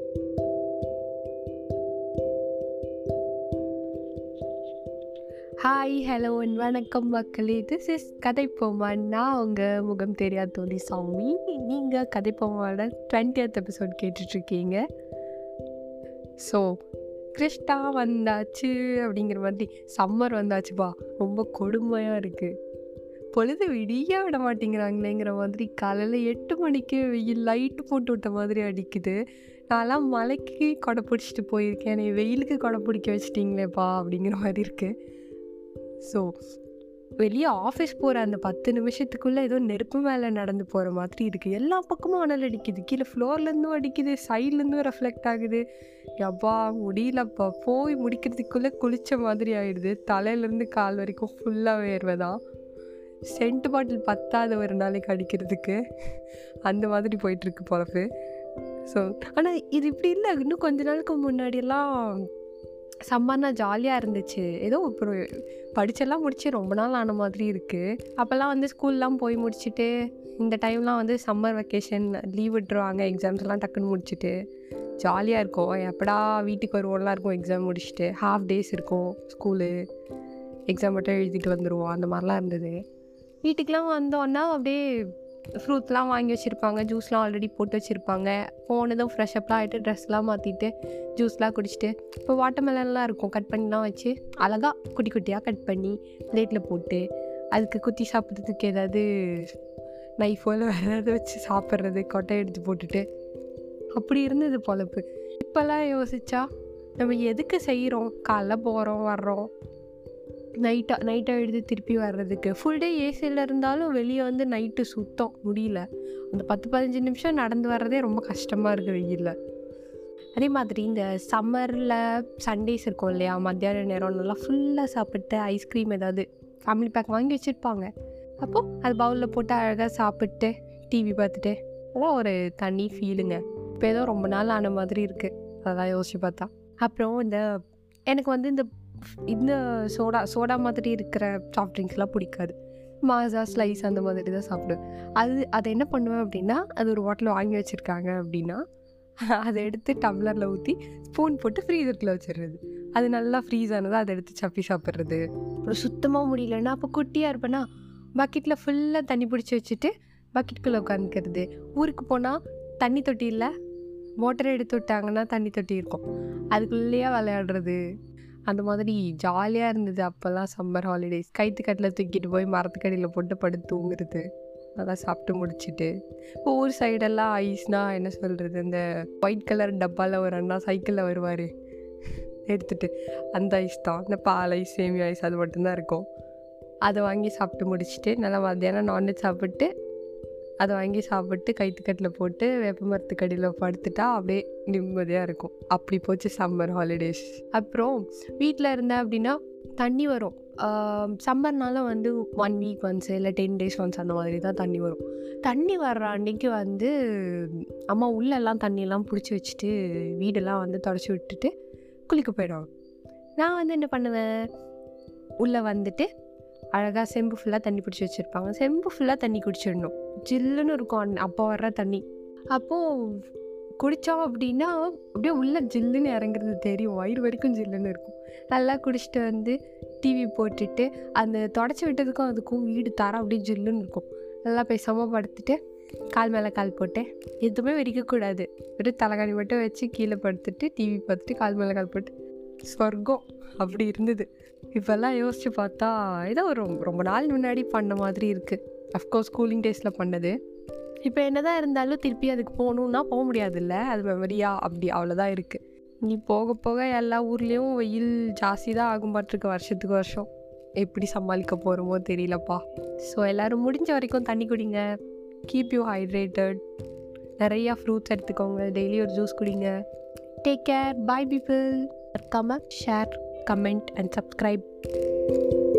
hi hello வணக்கம் மக்களே this is கதைப்போமா நான் உங்கள் முகம் தெரியாத தோழி சாமி நீங்கள் கதைப்போமாவோட டுவெண்ட்டியத் எபிசோட் கேட்டுட்ருக்கீங்க ஸோ கிருஷ்ணா வந்தாச்சு அப்படிங்கிற மாதிரி சம்மர் வந்தாச்சுப்பா ரொம்ப கொடுமையாக இருக்குது பொழுது விடிய விட மாட்டேங்கிறாங்களேங்கிற மாதிரி காலையில் எட்டு மணிக்கு வெயில் லைட்டு போட்டு விட்ட மாதிரி அடிக்குது நான்லாம் மலைக்கு கொடை பிடிச்சிட்டு போயிருக்கேன் நீ வெயிலுக்கு கொடை பிடிக்க வச்சிட்டிங்களேப்பா அப்படிங்கிற மாதிரி இருக்குது ஸோ வெளியே ஆஃபீஸ் போகிற அந்த பத்து நிமிஷத்துக்குள்ளே ஏதோ நெருப்பு மேலே நடந்து போகிற மாதிரி இருக்குது எல்லா பக்கமும் அனல் அடிக்குது கீழே ஃப்ளோர்லேருந்தும் அடிக்குது சைட்லேருந்தும் ரெஃப்ளெக்ட் ஆகுது எப்பா முடியலப்பா போய் முடிக்கிறதுக்குள்ளே குளித்த மாதிரி ஆயிடுது தலையிலேருந்து கால் வரைக்கும் ஃபுல்லாக வேர்வை தான் சென்ட் பாட்டில் பத்தாத ஒரு நாளைக்கு அடிக்கிறதுக்கு அந்த மாதிரி போயிட்டுருக்கு பொழப்பு ஸோ ஆனால் இது இப்படி இல்லை இன்னும் கொஞ்ச நாளுக்கு முன்னாடியெல்லாம் சம்மர்னா ஜாலியாக இருந்துச்சு ஏதோ அப்புறம் படிச்செல்லாம் முடிச்சு ரொம்ப நாள் ஆன மாதிரி இருக்குது அப்போல்லாம் வந்து ஸ்கூல்லாம் போய் முடிச்சுட்டு இந்த டைம்லாம் வந்து சம்மர் வெக்கேஷன் லீவ் விட்டுருவாங்க எக்ஸாம்ஸ் எல்லாம் டக்குன்னு முடிச்சுட்டு ஜாலியாக இருக்கும் எப்படா வீட்டுக்கு வருவோம்லாம் இருக்கும் எக்ஸாம் முடிச்சுட்டு ஹாஃப் டேஸ் இருக்கும் ஸ்கூலு எக்ஸாம் மட்டும் எழுதிட்டு வந்துடுவோம் அந்த மாதிரிலாம் இருந்தது வீட்டுக்கெலாம் வந்தோன்னா அப்படியே ஃப்ரூட்ஸ்லாம் வாங்கி வச்சுருப்பாங்க ஜூஸ்லாம் ஆல்ரெடி போட்டு வச்சுருப்பாங்க போனதும் ஃப்ரெஷ்அப்லாம் ஆகிட்டு ட்ரெஸ்லாம் மாற்றிட்டு ஜூஸ்லாம் குடிச்சிட்டு இப்போ வாட்டர்மெலன்லாம் இருக்கும் கட் பண்ணிலாம் வச்சு அழகாக குட்டி குட்டியாக கட் பண்ணி பிளேட்டில் போட்டு அதுக்கு குத்தி சாப்பிட்றதுக்கு ஏதாவது நைஃபோ இல்லை வேறு ஏதாவது வச்சு சாப்பிட்றது கொட்டை எடுத்து போட்டுட்டு அப்படி இருந்தது பொழப்பு இப்போல்லாம் யோசிச்சா நம்ம எதுக்கு செய்கிறோம் காலைல போகிறோம் வர்றோம் நைட்டாக நைட்டாக எழுதி திருப்பி வர்றதுக்கு ஃபுல் டே ஏசியில் இருந்தாலும் வெளியே வந்து நைட்டு சுத்தம் முடியல அந்த பத்து பதினஞ்சு நிமிஷம் நடந்து வர்றதே ரொம்ப கஷ்டமாக இருக்குது வெயிலில் அதே மாதிரி இந்த சம்மரில் சண்டேஸ் இருக்கும் இல்லையா மத்தியான நேரம் நல்லா ஃபுல்லாக சாப்பிட்டு ஐஸ்கிரீம் ஏதாவது ஃபேமிலி பேக் வாங்கி வச்சுருப்பாங்க அப்போது அது பவுலில் போட்டு அழகாக சாப்பிட்டு டிவி பார்த்துட்டு அதான் ஒரு தனி ஃபீலுங்க இப்போ ஏதோ ரொம்ப நாள் ஆன மாதிரி இருக்குது அதெல்லாம் யோசிச்சு பார்த்தா அப்புறம் இந்த எனக்கு வந்து இந்த இந்த சோடா சோடா மாதிரி இருக்கிற சாஃப்ட் ட்ரிங்க்ஸ்லாம் பிடிக்காது மாசா ஸ்லைஸ் அந்த மாதிரி தான் சாப்பிடுவேன் அது அதை என்ன பண்ணுவேன் அப்படின்னா அது ஒரு பாட்டில் வாங்கி வச்சுருக்காங்க அப்படின்னா அதை எடுத்து டம்ளரில் ஊற்றி ஸ்பூன் போட்டு ஃப்ரீசருக்குள்ளே வச்சிடுறது அது நல்லா ஃப்ரீஸ் ஆனதை அதை எடுத்து சப்பி சாப்பிட்றது அப்புறம் சுத்தமாக முடியலன்னா அப்போ குட்டியாக இருப்பேன்னா பக்கெட்டில் ஃபுல்லாக தண்ணி பிடிச்சி வச்சுட்டு பக்கெட்டுக்குள்ளே உட்காந்துக்கிறது ஊருக்கு போனால் தண்ணி தொட்டி இல்லை மோட்டரை எடுத்து விட்டாங்கன்னா தண்ணி தொட்டி இருக்கும் அதுக்குள்ளேயே விளையாடுறது அந்த மாதிரி ஜாலியாக இருந்தது அப்போல்லாம் சம்மர் ஹாலிடேஸ் கைத்து கட்டில் தூக்கிட்டு போய் மரத்துக்கடியில் போட்டு படுத்து தூங்குறது அதெல்லாம் சாப்பிட்டு முடிச்சுட்டு இப்போ ஊர் சைடெல்லாம் ஐஸ்னால் என்ன சொல்கிறது இந்த ஒயிட் கலர் டப்பாவில் ஒரு அண்ணா சைக்கிளில் வருவார் எடுத்துகிட்டு அந்த ஐஸ் தான் இந்த பால் ஐஸ் சேமி ஐஸ் அது மட்டும்தான் இருக்கும் அதை வாங்கி சாப்பிட்டு முடிச்சுட்டு நல்லா மத்தியானம் நான்வெஜ் சாப்பிட்டு அதை வாங்கி சாப்பிட்டு கைத்துக்கட்டில் போட்டு வேப்ப மரத்துக்கடியில் படுத்துட்டா அப்படியே நிம்மதியாக இருக்கும் அப்படி போச்சு சம்மர் ஹாலிடேஸ் அப்புறம் வீட்டில் இருந்தேன் அப்படின்னா தண்ணி வரும் சம்மர்னால வந்து ஒன் வீக் ஒன்ஸ் இல்லை டென் டேஸ் ஒன்ஸ் அந்த மாதிரி தான் தண்ணி வரும் தண்ணி வர்ற அன்றைக்கி வந்து அம்மா உள்ளெல்லாம் தண்ணியெல்லாம் பிடிச்சி வச்சுட்டு வீடெல்லாம் வந்து தொடச்சி விட்டுட்டு குளிக்க போயிடுவாங்க நான் வந்து என்ன பண்ணுவேன் உள்ளே வந்துட்டு அழகாக செம்பு ஃபுல்லாக தண்ணி பிடிச்சி வச்சுருப்பாங்க செம்பு ஃபுல்லாக தண்ணி குடிச்சிடணும் ஜில்லுன்னு இருக்கும் அப்போ வர்ற தண்ணி அப்போது குடித்தோம் அப்படின்னா அப்படியே உள்ளே ஜில்லுன்னு இறங்குறது தெரியும் வயிறு வரைக்கும் ஜில்லுன்னு இருக்கும் நல்லா குடிச்சிட்டு வந்து டிவி போட்டுட்டு அந்த தொடச்சி விட்டதுக்கும் அதுக்கும் வீடு தர அப்படியே ஜில்லுன்னு இருக்கும் நல்லா பேசாமல் படுத்துட்டு கால் மேலே கால் போட்டு எதுவுமே வெடிக்கக்கூடாது வெறும் தலைகாணி மட்டும் வச்சு கீழே படுத்துட்டு டிவி பார்த்துட்டு கால் மேலே கால் போட்டு ஸ்வர்க்கம் அப்படி இருந்தது இப்போல்லாம் யோசித்து பார்த்தா ஏதோ ஒரு ரொம்ப நாள் முன்னாடி பண்ண மாதிரி இருக்குது அஃப்கோர்ஸ் ஸ்கூலிங் டேஸில் பண்ணது இப்போ என்ன தான் இருந்தாலும் திருப்பி அதுக்கு போகணுன்னா போக முடியாதுல்ல அது மெமரியா அப்படி அவ்வளோதான் இருக்குது நீ போக போக எல்லா ஊர்லேயும் வெயில் ஜாஸ்தி தான் ஆகும் பாட்டிருக்கு வருஷத்துக்கு வருஷம் எப்படி சமாளிக்க போகிறோமோ தெரியலப்பா ஸோ எல்லோரும் முடிஞ்ச வரைக்கும் தண்ணி குடிங்க கீப் யூ ஹைட்ரேட்டட் நிறையா ஃப்ரூட்ஸ் எடுத்துக்கோங்க டெய்லி ஒரு ஜூஸ் குடிங்க டேக் கேர் பாய் பீப்புள் மறக்காமல் ஷேர் கமெண்ட் அண்ட் சப்ஸ்கிரைப்